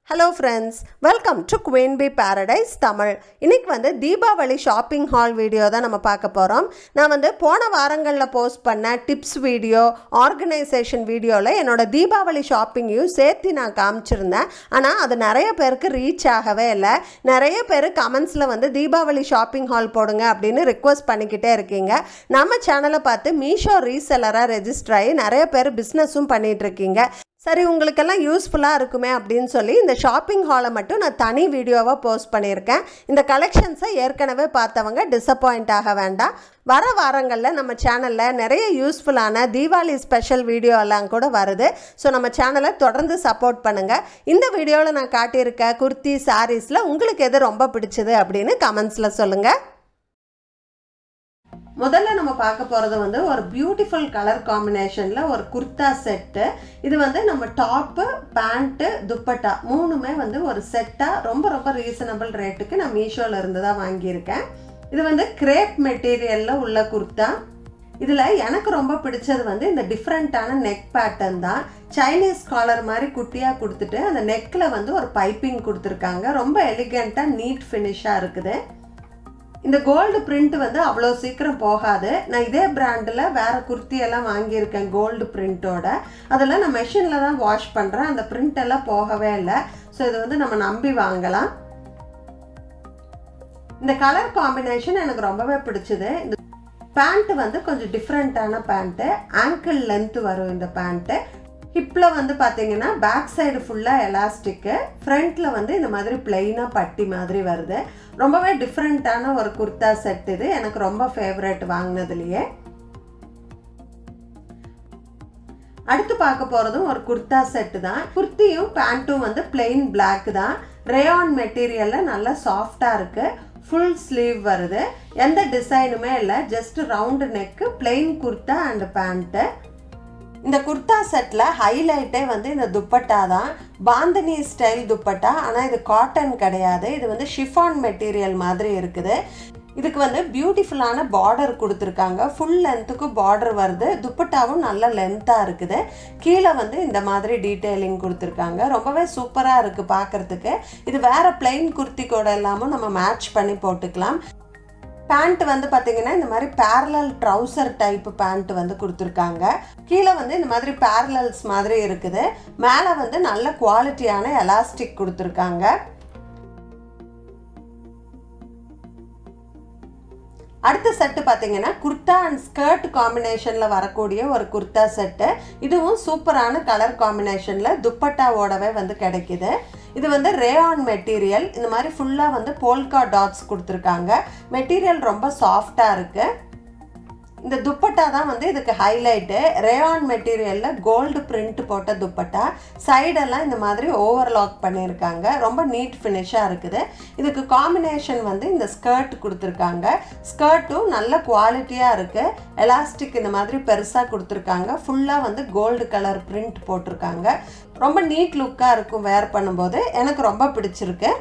hello friends welcome to queen B paradise Tamil இன்னைக்கு வந்து Deepavali shopping hall video தான் நம்ம பார்க்க போகிறோம் நான் வந்து போன வாரங்களில் போஸ்ட் பண்ண டிப்ஸ் வீடியோ ஆர்கனைசேஷன் வீடியோவில் என்னோட தீபாவளி ஷாப்பிங்கையும் சேர்த்து நான் காமிச்சிருந்தேன் ஆனால் அது நிறைய பேருக்கு ரீச் ஆகவே இல்லை நிறைய பேர் கமெண்ட்ஸில் வந்து தீபாவளி ஷாப்பிங் ஹால் போடுங்க அப்படின்னு ரிக்வஸ்ட் பண்ணிக்கிட்டே இருக்கீங்க நம்ம சேனலை பார்த்து மீஷோ ரீசெல்லராக ரெஜிஸ்டர் ஆகி நிறைய பேர் பிஸ்னஸும் பண்ணிகிட்டு இருக்கீங்க சரி உங்களுக்கெல்லாம் யூஸ்ஃபுல்லாக இருக்குமே அப்படின்னு சொல்லி இந்த ஷாப்பிங் ஹாலை மட்டும் நான் தனி வீடியோவாக போஸ்ட் பண்ணியிருக்கேன் இந்த கலெக்ஷன்ஸை ஏற்கனவே பார்த்தவங்க டிசப்பாயிண்ட் ஆக வேண்டாம் வர வாரங்களில் நம்ம சேனலில் நிறைய யூஸ்ஃபுல்லான தீபாவளி ஸ்பெஷல் வீடியோ எல்லாம் கூட வருது ஸோ நம்ம சேனலை தொடர்ந்து சப்போர்ட் பண்ணுங்கள் இந்த வீடியோவில் நான் காட்டியிருக்க குர்த்தி சாரீஸில் உங்களுக்கு எது ரொம்ப பிடிச்சது அப்படின்னு கமெண்ட்ஸில் சொல்லுங்கள் முதல்ல நம்ம பார்க்க போகிறது வந்து ஒரு பியூட்டிஃபுல் கலர் காம்பினேஷனில் ஒரு குர்தா செட்டு இது வந்து நம்ம டாப்பு பேண்ட்டு துப்பட்டா மூணுமே வந்து ஒரு செட்டாக ரொம்ப ரொம்ப ரீசனபிள் ரேட்டுக்கு நான் மீஷோவில் இருந்து தான் வாங்கியிருக்கேன் இது வந்து கிரேப் மெட்டீரியலில் உள்ள குர்தா இதில் எனக்கு ரொம்ப பிடிச்சது வந்து இந்த டிஃப்ரெண்ட்டான நெக் பேட்டர்ன் தான் சைனீஸ் காலர் மாதிரி குட்டியாக கொடுத்துட்டு அந்த நெக்கில் வந்து ஒரு பைப்பிங் கொடுத்துருக்காங்க ரொம்ப எலிகண்ட்டாக நீட் ஃபினிஷாக இருக்குது இந்த கோல்டு பிரிண்ட் வந்து அவ்வளோ சீக்கிரம் போகாது நான் இதே பிராண்டில் வேறு குர்த்தியெல்லாம் வாங்கியிருக்கேன் கோல்டு பிரிண்ட்டோட அதெல்லாம் நான் மெஷினில் தான் வாஷ் பண்ணுறேன் அந்த பிரிண்ட் எல்லாம் போகவே இல்லை ஸோ இது வந்து நம்ம நம்பி வாங்கலாம் இந்த கலர் காம்பினேஷன் எனக்கு ரொம்பவே பிடிச்சது இந்த பேண்ட்டு வந்து கொஞ்சம் டிஃப்ரெண்ட்டான பேண்ட்டு ஆங்கிள் லென்த்து வரும் இந்த பேண்ட்டு ஹிப்பில் வந்து பார்த்தீங்கன்னா பேக் சைடு ஃபுல்லாக எலாஸ்டிக்கு ஃப்ரண்ட்டில் வந்து இந்த மாதிரி பிளெயினாக பட்டி மாதிரி வருது ரொம்பவே டிஃப்ரெண்ட்டான ஒரு குர்த்தா செட் இது எனக்கு ரொம்ப ஃபேவரட் வாங்கினதுலையே அடுத்து பார்க்க போகிறதும் ஒரு குர்த்தா செட்டு தான் குர்த்தியும் பேண்ட்டும் வந்து பிளெயின் பிளாக் தான் ரேயான் மெட்டீரியலில் நல்லா சாஃப்டாக இருக்குது ஃபுல் ஸ்லீவ் வருது எந்த டிசைனுமே இல்லை just round neck plain kurta and pant இந்த குர்தா செட்டில் ஹைலைட்டே வந்து இந்த துப்பட்டா தான் பாந்தினி ஸ்டைல் துப்பட்டா ஆனால் இது காட்டன் கிடையாது இது வந்து ஷிஃபான் மெட்டீரியல் மாதிரி இருக்குது இதுக்கு வந்து பியூட்டிஃபுல்லான பார்டர் கொடுத்துருக்காங்க ஃபுல் லென்த்துக்கு பார்டர் வருது துப்பட்டாவும் நல்ல லென்த்தாக இருக்குது கீழே வந்து இந்த மாதிரி டீட்டெயிலிங் கொடுத்துருக்காங்க ரொம்பவே சூப்பராக இருக்குது பார்க்குறதுக்கு இது வேறு பிளெயின் குர்த்தி கூட இல்லாமல் நம்ம மேட்ச் பண்ணி போட்டுக்கலாம் பேண்ட் வந்து பார்த்தீங்கன்னா இந்த மாதிரி பேரலல் ட்ரௌசர் டைப் பேண்ட் வந்து கொடுத்துருக்காங்க கீழே வந்து இந்த மாதிரி பேரலல்ஸ் மாதிரி இருக்குது மேலே வந்து நல்ல குவாலிட்டியான எலாஸ்டிக் கொடுத்துருக்காங்க அடுத்த செட்டு பார்த்தீங்கன்னா குர்த்தா அண்ட் ஸ்கர்ட் காம்பினேஷனில் வரக்கூடிய ஒரு குர்த்தா செட்டு இதுவும் சூப்பரான கலர் காம்பினேஷனில் துப்பட்டாவோடவே வந்து கிடைக்கிது இது வந்து ரேயான் மெட்டீரியல் இந்த மாதிரி ஃபுல்லாக வந்து போல்கா டாட்ஸ் கொடுத்துருக்காங்க மெட்டீரியல் ரொம்ப சாஃப்டாக இருக்குது இந்த துப்பட்டா தான் வந்து இதுக்கு ஹைலைட்டு ரேயான் மெட்டீரியலில் கோல்டு பிரிண்ட் போட்ட துப்பட்டா சைடெல்லாம் இந்த மாதிரி ஓவர்லாக் பண்ணியிருக்காங்க ரொம்ப நீட் ஃபினிஷாக இருக்குது இதுக்கு காம்பினேஷன் வந்து இந்த ஸ்கர்ட் கொடுத்துருக்காங்க ஸ்கர்ட்டும் நல்ல குவாலிட்டியாக இருக்குது எலாஸ்டிக் இந்த மாதிரி பெருசாக கொடுத்துருக்காங்க ஃபுல்லாக வந்து கோல்டு கலர் பிரிண்ட் போட்டிருக்காங்க ரொம்ப நீட் லுக்காக இருக்கும் வேர் பண்ணும்போது எனக்கு ரொம்ப பிடிச்சிருக்கு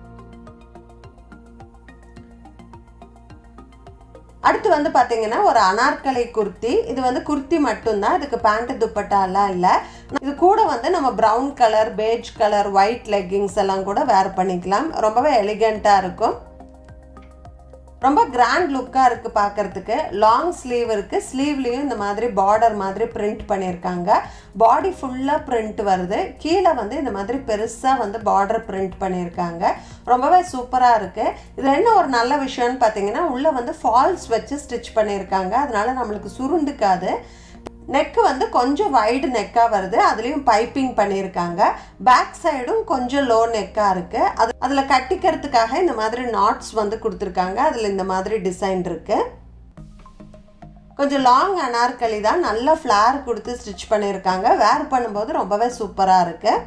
அடுத்து வந்து பார்த்தீங்கன்னா ஒரு அனார்கலை குர்த்தி இது வந்து குர்த்தி மட்டும்தான் இதுக்கு பேண்ட் துப்பட்டாலாம் இல்லை இது கூட வந்து நம்ம brown colour beige colour white leggings எல்லாம் கூட வேர் பண்ணிக்கலாம் ரொம்பவே எலிகண்ட்டாக இருக்கும் ரொம்ப கிராண்ட் லுக்காக இருக்குது பார்க்குறதுக்கு லாங் ஸ்லீவ் இருக்குது ஸ்லீவ்லேயும் இந்த மாதிரி பார்டர் மாதிரி பிரிண்ட் பண்ணியிருக்காங்க பாடி ஃபுல்லாக பிரிண்ட் வருது கீழே வந்து இந்த மாதிரி பெருசாக வந்து பார்டர் பிரிண்ட் பண்ணியிருக்காங்க ரொம்பவே சூப்பராக இருக்குது இதில் என்ன ஒரு நல்ல விஷயம்னு பார்த்தீங்கன்னா உள்ளே வந்து ஃபால்ஸ் வச்சு ஸ்டிச் பண்ணியிருக்காங்க அதனால நம்மளுக்கு சுருண்டுக்காது நெக்கு வந்து கொஞ்சம் வைடு நெக்காக வருது அதுலேயும் பைப்பிங் பண்ணியிருக்காங்க பேக் சைடும் கொஞ்சம் லோ நெக்காக இருக்குது அது அதில் கட்டிக்கிறதுக்காக இந்த மாதிரி நாட்ஸ் வந்து கொடுத்துருக்காங்க அதில் இந்த மாதிரி டிசைன் இருக்குது கொஞ்சம் லாங் அனார்கலி தான் நல்ல ஃப்ளார் கொடுத்து ஸ்டிச் பண்ணியிருக்காங்க வேர் பண்ணும்போது ரொம்பவே சூப்பராக இருக்குது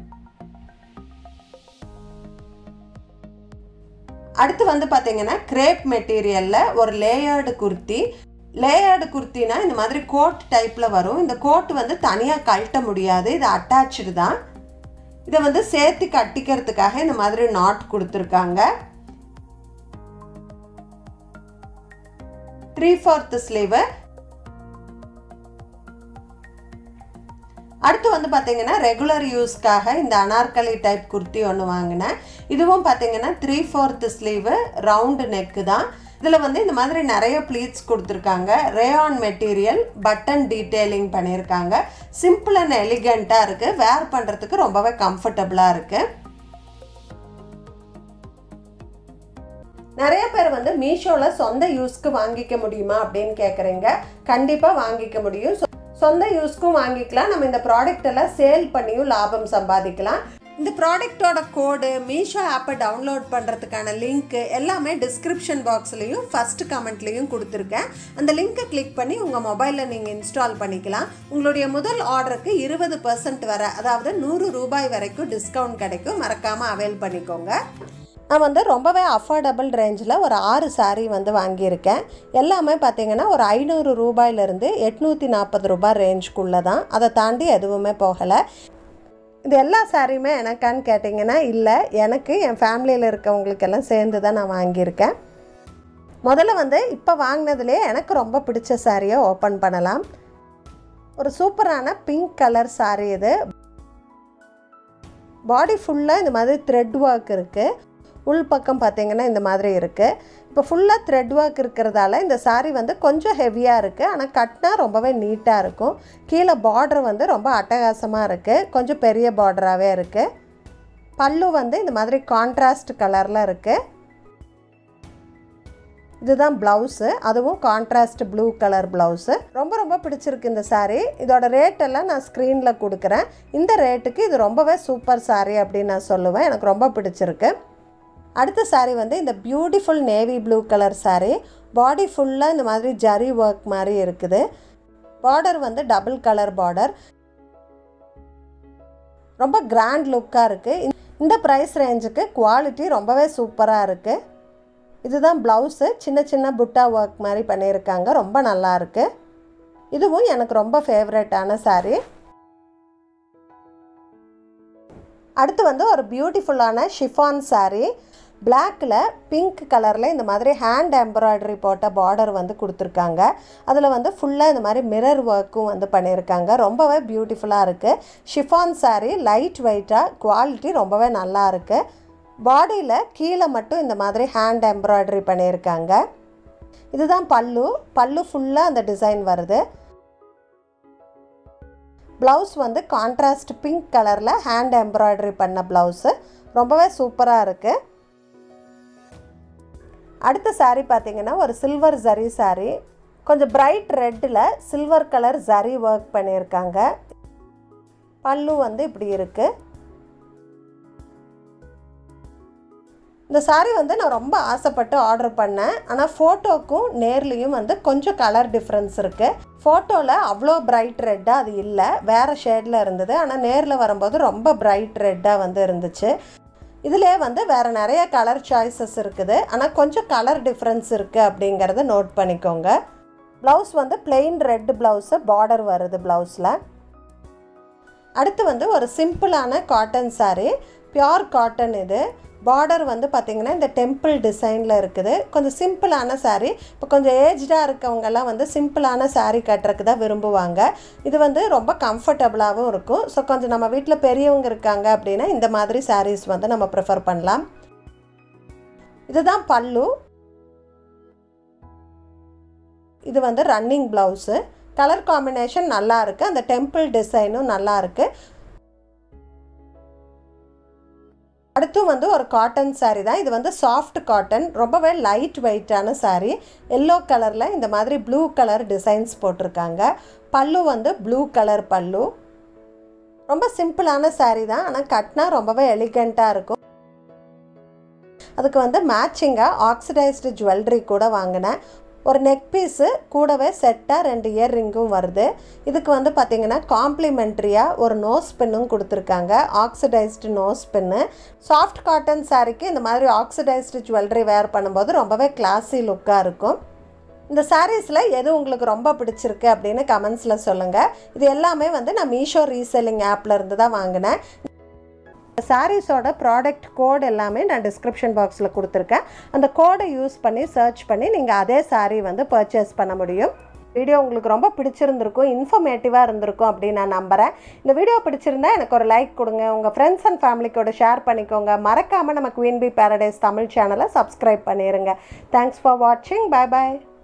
அடுத்து வந்து பார்த்தீங்கன்னா கிரேப் மெட்டீரியலில் ஒரு லேயர்டு குர்த்தி லேயர்டு குர்த்தினா இந்த மாதிரி கோட் டைப்பில் வரும் இந்த கோட் வந்து தனியாக கழட்ட முடியாது இது அட்டாச்சு தான் இதை வந்து சேர்த்து கட்டிக்கிறதுக்காக இந்த மாதிரி நாட் கொடுத்துருக்காங்க த்ரீ ஃபோர்த்து ஸ்லீவு அடுத்து வந்து பார்த்தீங்கன்னா ரெகுலர் யூஸ்க்காக இந்த அனார்கலி டைப் குர்த்தி ஒன்று வாங்கினேன் இதுவும் பார்த்தீங்கன்னா three fourth sleeve round neck தான் இதில் வந்து இந்த மாதிரி நிறைய ப்ளீட்ஸ் கொடுத்துருக்காங்க ரேயான் மெட்டீரியல் பட்டன் டீட்டெயிலிங் பண்ணியிருக்காங்க சிம்பிள் அண்ட் எலிகண்ட்டாக இருக்குது வேர் பண்ணுறதுக்கு ரொம்பவே கம்ஃபர்டபுளாக இருக்குது நிறைய பேர் வந்து மீஷோவில் சொந்த யூஸ்க்கு வாங்கிக்க முடியுமா அப்படின்னு கேட்குறீங்க கண்டிப்பாக வாங்கிக்க முடியும் சொ- சொந்த யூஸ்க்கும் வாங்கிக்கலாம் நம்ம இந்த ப்ராடக்ட் எல்லாம் சேல் பண்ணியும் லாபம் சம்பாதிக்கலாம் இந்த ப்ராடக்டோட கோடு மீஷோ ஆப்பை டவுன்லோட் பண்ணுறதுக்கான லிங்க் எல்லாமே டிஸ்கிரிப்ஷன் பாக்ஸ்லேயும் ஃபர்ஸ்ட் கமெண்ட்லேயும் கொடுத்துருக்கேன் அந்த லிங்க்கை கிளிக் பண்ணி உங்கள் மொபைலில் நீங்கள் இன்ஸ்டால் பண்ணிக்கலாம் உங்களுடைய முதல் ஆர்டருக்கு இருபது பர்சன்ட் வர அதாவது நூறு ரூபாய் வரைக்கும் டிஸ்கவுண்ட் கிடைக்கும் மறக்காமல் அவைல் பண்ணிக்கோங்க நான் வந்து ரொம்பவே அஃபோர்டபுள் ரேஞ்சில் ஒரு ஆறு saree வந்து வாங்கியிருக்கேன் எல்லாமே பார்த்தீங்கன்னா ஒரு ஐநூறு ரூபாயிலிருந்து எட்நூற்றி நாற்பது ரூபாய் ரேஞ்சுக்குள்ளே தான் அதை தாண்டி எதுவுமே போகலை இது எல்லா சாரியுமே எனக்கான்னு கேட்டிங்கன்னா இல்லை எனக்கு என் ஃபேமிலியில் இருக்கவங்களுக்கெல்லாம் சேர்ந்து தான் நான் வாங்கியிருக்கேன் முதல்ல வந்து இப்போ வாங்கினதுலே எனக்கு ரொம்ப பிடிச்ச சாரியை ஓப்பன் பண்ணலாம் ஒரு சூப்பரான பிங்க் கலர் saree இது பாடி ஃபுல்லாக இந்த மாதிரி த்ரெட் ஒர்க் இருக்குது உள் பக்கம் பார்த்தீங்கன்னா இந்த மாதிரி இருக்குது இப்போ ஃபுல்லாக த்ரெட் ஒர்க் இருக்கிறதால இந்த saree வந்து கொஞ்சம் ஹெவியாக இருக்குது ஆனால் கட்டினா ரொம்பவே நீட்டாக இருக்கும் கீழே பார்டர் வந்து ரொம்ப அட்டகாசமாக இருக்குது கொஞ்சம் பெரிய பார்டராகவே இருக்குது பல்லு வந்து இந்த மாதிரி கான்ட்ராஸ்ட் கலரில் இருக்குது இதுதான் ப்ளவுஸு அதுவும் கான்ட்ராஸ்ட் ப்ளூ கலர் ப்ளவுஸு ரொம்ப ரொம்ப பிடிச்சிருக்கு இந்த saree இதோட ரேட் எல்லாம் நான் ஸ்க்ரீனில் கொடுக்குறேன் இந்த ரேட்டுக்கு இது ரொம்பவே சூப்பர் saree அப்படின்னு நான் சொல்லுவேன் எனக்கு ரொம்ப பிடிச்சிருக்கு அடுத்த saree வந்து இந்த beautiful navy blue colour saree body ஃபுல்லாக இந்த மாதிரி ஜரி ஒர்க் மாதிரி இருக்குது பார்டர் வந்து டபுள் கலர் பார்டர் ரொம்ப கிராண்ட் லுக்காக இருக்குது இந்த ப்ரைஸ் ரேஞ்சுக்கு குவாலிட்டி ரொம்பவே சூப்பராக இருக்குது இதுதான் ப்ளவுஸு சின்ன சின்ன புட்டா ஒர்க் மாதிரி பண்ணியிருக்காங்க ரொம்ப நல்லா இருக்கு இதுவும் எனக்கு ரொம்ப ஃபேவரட்டான saree அடுத்து வந்து ஒரு பியூட்டிஃபுல்லான ஷிஃபான் saree பிளாக்கில் பிங்க் கலரில் இந்த மாதிரி ஹேண்ட் எம்ப்ராய்டரி போட்ட பார்டர் வந்து கொடுத்துருக்காங்க அதில் வந்து ஃபுல்லாக இந்த மாதிரி மிரர் ஒர்க்கும் வந்து பண்ணியிருக்காங்க ரொம்பவே பியூட்டிஃபுல்லாக இருக்குது ஷிஃபான் saree லைட் வெயிட்டாக குவாலிட்டி ரொம்பவே நல்லா இருக்குது பாடியில் கீழே மட்டும் இந்த மாதிரி ஹேண்ட் எம்ப்ராய்டரி பண்ணியிருக்காங்க இதுதான் பல்லு பல்லு ஃபுல்லாக அந்த டிசைன் வருது ப்ளவுஸ் வந்து கான்ட்ராஸ்ட் பிங்க் கலரில் ஹேண்ட் எம்ப்ராய்டரி பண்ண ப்ளவுஸு ரொம்பவே சூப்பராக இருக்குது அடுத்த saree பார்த்தீங்கன்னா ஒரு சில்வர் ஜரி saree கொஞ்சம் பிரைட் ரெட்டில் சில்வர் கலர் ஜரி ஒர்க் பண்ணியிருக்காங்க பல்லு வந்து இப்படி இருக்குது இந்த saree வந்து நான் ரொம்ப ஆசைப்பட்டு ஆர்டர் பண்ணேன் ஆனால் ஃபோட்டோக்கும் நேர்லேயும் வந்து கொஞ்சம் கலர் டிஃப்ரென்ஸ் இருக்குது ஃபோட்டோவில் அவ்வளோ பிரைட் ரெட்டாக அது இல்லை வேறு ஷேடில் இருந்தது ஆனால் நேரில் வரும்போது ரொம்ப பிரைட் ரெட்டாக வந்து இருந்துச்சு இதிலே வந்து வேறு நிறைய கலர் சாய்ஸஸ் இருக்குது ஆனால் கொஞ்சம் கலர் டிஃப்ரென்ஸ் இருக்குது அப்படிங்கிறத நோட் பண்ணிக்கோங்க ப்ளவுஸ் வந்து plain ரெட் ப்ளவுஸு பார்டர் வருது ப்ளவுஸில் அடுத்து வந்து ஒரு சிம்பிளான காட்டன் saree பியோர் காட்டன் இது பார்டர் வந்து பார்த்திங்கன்னா இந்த டெம்பிள் டிசைனில் இருக்குது கொஞ்சம் சிம்பிளான saree இப்போ கொஞ்சம் ஏஜ்டாக இருக்கவங்கெல்லாம் வந்து சிம்பிளான saree கட்டுறதுக்கு தான் விரும்புவாங்க இது வந்து ரொம்ப கம்ஃபர்டபுளாகவும் இருக்கும் ஸோ கொஞ்சம் நம்ம வீட்டில் பெரியவங்க இருக்காங்க அப்படின்னா இந்த மாதிரி sarees வந்து நம்ம ப்ரிஃபர் பண்ணலாம் இதுதான் பல்லு இது வந்து ரன்னிங் ப்ளவுஸு கலர் காம்பினேஷன் நல்லா இருக்குது அந்த டெம்பிள் டிசைனும் நல்லா இருக்குது அடுத்து வந்து ஒரு காட்டன் saree தான் இது வந்து சாஃப்ட் காட்டன் ரொம்பவே லைட் வெயிட்டான saree எல்லோ கலரில் இந்த மாதிரி ப்ளூ கலர் டிசைன்ஸ் போட்டிருக்காங்க பல்லு வந்து ப்ளூ கலர் பல்லு ரொம்ப சிம்பிளான saree தான் ஆனால் கட்டினா ரொம்பவே எலிகண்ட்டாக இருக்கும் அதுக்கு வந்து மேட்சிங்காக ஆக்சிடைஸ்டு ஜுவல்லரி கூட வாங்கினேன் ஒரு நெக் பீஸு கூடவே செட்டாக ரெண்டு இயர் ரிங்கும் வருது இதுக்கு வந்து பார்த்திங்கன்னா காம்ப்ளிமெண்ட்ரியாக ஒரு நோஸ் பின்னும் கொடுத்துருக்காங்க oxidised nose pin soft cotton சாரீக்கு இந்த மாதிரி ஆக்சிடைஸ்டு ஜுவல்லரி வேர் பண்ணும்போது ரொம்பவே கிளாஸி லுக்காக இருக்கும் இந்த சாரீஸில் எது உங்களுக்கு ரொம்ப பிடிச்சிருக்கு அப்படின்னு கமெண்ட்ஸில் சொல்லுங்கள் இது எல்லாமே வந்து நான் மீஷோ ரீசெல்லிங் ஆப்பில் இருந்து தான் வாங்கினேன் சாரீஸோட ப்ராடக்ட் கோட் எல்லாமே நான் டிஸ்கிரிப்ஷன் பாக்ஸில் கொடுத்துருக்கேன் அந்த கோடை யூஸ் பண்ணி சர்ச் பண்ணி நீங்கள் அதே saree வந்து பர்ச்சேஸ் பண்ண முடியும் வீடியோ உங்களுக்கு ரொம்ப பிடிச்சிருந்திருக்கும் இன்ஃபர்மேட்டிவாக இருந்திருக்கும் அப்படின்னு நான் நம்புகிறேன் இந்த வீடியோ பிடிச்சிருந்தா எனக்கு ஒரு லைக் கொடுங்க உங்கள் ஃப்ரெண்ட்ஸ் அண்ட் ஃபேமிலிக்கோட ஷேர் பண்ணிக்கோங்க மறக்காமல் நம்ம குவீன் பி பேரடைஸ் தமிழ் சேனலை சப்ஸ்கிரைப் பண்ணிடுங்க தேங்க்ஸ் ஃபார் வாட்சிங் பை பாய்